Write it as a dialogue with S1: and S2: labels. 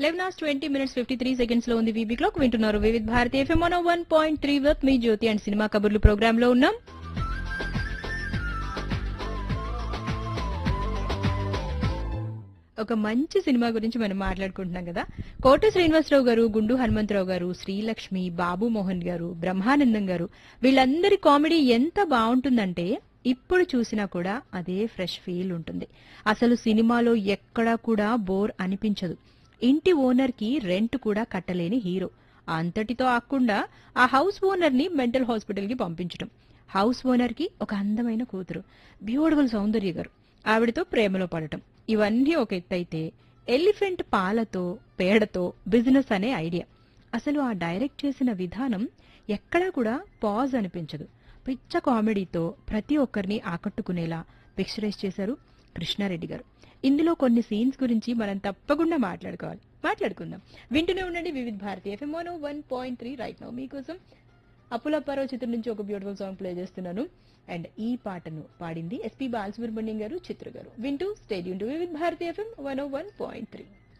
S1: eleven hours twenty minutes fifty three seconds లో ఉంది VB clock వింటున్నారు Vividh Bharati FM one one point three with me Jyothi and cinema కబుర్లు program లో ఉన్నాం ఒక మంచి సినిమా గురించి మనం మాట్లాడుకుంటున్నాం కదా కోట శ్రీనివాసరావు గారు గుండు హనుమంతరావు గారు శ్రీలక్ష్మి బాబు మోహన్ గారు బ్రహ్మానందం గారు వీళ్ళందరి కామెడీ ఎంత బాగుంటుందంటే ఇప్పుడు చూసినా కూడా అదే ఫ్రెష్ ఫీల్ ఉంటుంది అసలు సినిమాలో ఎక్కడా కూడా బోర్ అనిపించదు ఇంటి ఓనర్ కి రెంట్ కూడా కట్టలేని హీరో అంతటితో ఆకుండా ఆ హౌస్ ఓనర్ ని మెంటల్ హాస్పిటల్ కి పంపించడం హౌస్ ఓనర్ కి ఒక అందమైన కూతురు బ్యూటిఫుల్ సౌందర్య గారు ఆవిడతో ప్రేమలో పడటం ఇవన్నీ ఒక ఎత్తైతే ఎలిఫెంట్ పాలతో పేడతో బిజినెస్ అనే ఐడియా అసలు ఆ డైరెక్ట్ చేసిన విధానం ఎక్కడా కూడా పాజ్ అనిపించదు పిచ్చ కామెడీతో ప్రతి ఒక్కరిని ఆకట్టుకునేలా పిక్చరైజ్ చేశారు కృష్ణారెడ్డి గారు ఇందులో కొన్ని సీన్స్ గురించి మనం తప్పకుండా మాట్లాడుకోవాలి మాట్లాడుకుందాం వింటూనే ఉండండి Vividh Bharati FM one point three right now మీకోసం అప్పులప్పారావు చిత్రం నుంచి ఒక బ్యూటిఫుల్ సాంగ్ ప్లే చేస్తున్నాను అండ్ ఈ పాటను పాడింది ఎస్పీ బాలసుబ్రహ్మణ్యం గారు చిత్ర గారు వింటూ stadium to Vividh Bharati FM one one point three